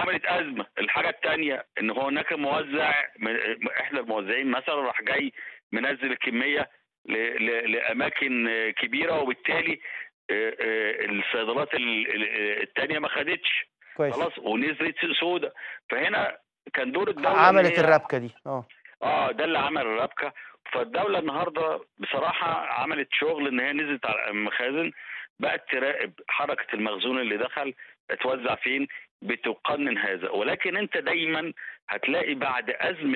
عملت ازمه الحاجه الثانيه ان هو هناك موزع من- احدى الموزعين مثلا راح جاي منزل الكميه ل- ل- لاماكن آه، كبيره وبالتالي آه، آه، الصيدلات ال- ال- التانية ما خدتش كويس خلاص ونزلت سوق سودا فهنا كان دور الدوله إن عملت هي- الربكه دي اه اه ده اللي عمل الربكه فالدوله النهارده بصراحه عملت شغل ان هي نزلت على المخازن بقت تراقب حركه المخزون اللي دخل اتوزع فين بتقنن هذا ولكن انت دايما هتلاقي بعد ازمه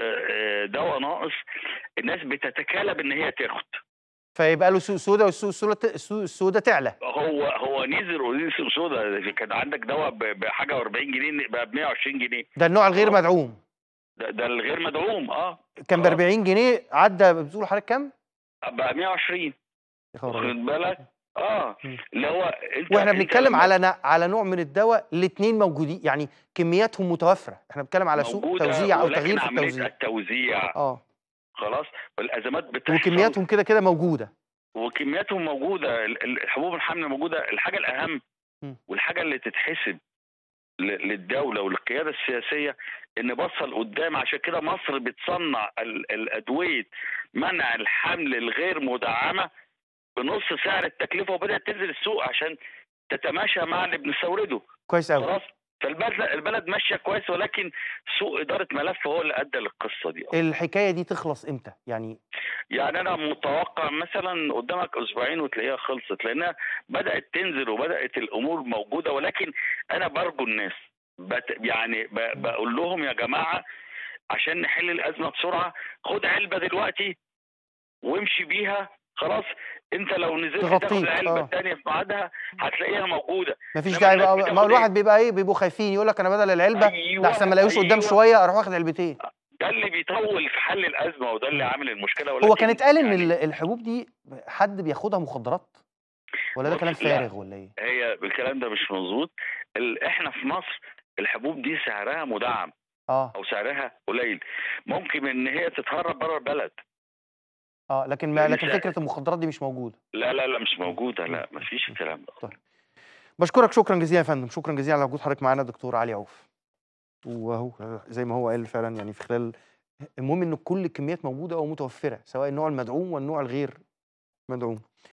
آه، دواء ناقص الناس بتتكالب ان هي تاخد فيبقى له سوق سودا والسوق السودا السوق السودا تعلى هو هو نزل ونزل سوق سودا كان عندك دواء ب- بحاجه و40 جنيه بقى ب 120 جنيه ده النوع الغير آه. مدعوم ده, ده الغير مدعوم اه كان ب آه. 40 جنيه عدى بتقول حضرتك كام؟ بقى 120 يا خبر أبيض. واخد بالك اه مم. اللي هو انت واحنا انت بنتكلم لما على ن- على نوع من الدواء الاثنين موجودين يعني كمياتهم متوفره احنا بنتكلم على سوق موجودة، توزيع او ولكن تغيير في عملية التوزيع التوزيع اه خلاص والازمات بتحصل وكمياتهم كده كده موجوده وكمياتهم موجوده ال- ال- الحبوب الحمل موجوده الحاجه الاهم م. والحاجه اللي تتحسب ل- للدوله وللقياده السياسيه ان بصل قدام عشان كده مصر بتصنع ال- الادويه منع الحمل الغير مدعمه بنص سعر التكلفه وبدات تنزل السوق عشان تتماشى مع اللي بنستورده كويس قوي خلاص فالبلد البلد ماشيه كويس ولكن سوء اداره ملف هو اللي ادى للقصه دي الحكايه دي تخلص امتى يعني يعني انا متوقع مثلا قدامك اسبوعين وتلاقيها خلصت لانها بدات تنزل وبدات الامور موجوده ولكن انا برجو الناس بت يعني ب- بقول لهم يا جماعه عشان نحل الازمه بسرعه خد علبه دلوقتي وامشي بيها خلاص انت لو نزلت تاخد تغطيك، العلبه آه. الثانيه في ميعادها هتلاقيها موجوده مفيش إنما داعي الناس بقى بتاخد ما هو إيه؟ الواحد بيبقى ايه بيبقوا خايفين يقول لك انا بدل العلبه أيوة، ده احسن ما الاقيش قدام أيوة. شويه اروح واخد علبتين ده اللي بيطول في حل الازمه وده اللي عامل المشكله هو ولكن كان اتقال ان يعني ال- الحبوب دي حد بياخدها مخدرات ولا ده بص، كلام لا. فارغ ولا ايه هي الكلام ده مش مظبوط ال- احنا في مصر الحبوب دي سعرها مدعم اه او سعرها قليل ممكن ان هي تتهرب بره البلد اه لكن ما لأن لكن سعر- فكره المخدرات دي مش موجوده لا لا لا مش موجوده لا مفيش الكلام ده بشكرك شكرا جزيلا يا فندم شكرا جزيلا على وجود حضرتك معانا دكتور علي عوف وهو زي ما هو قال فعلا يعني في خلال المهم ان كل الكميات موجوده او متوفره سواء النوع المدعوم والنوع الغير مدعوم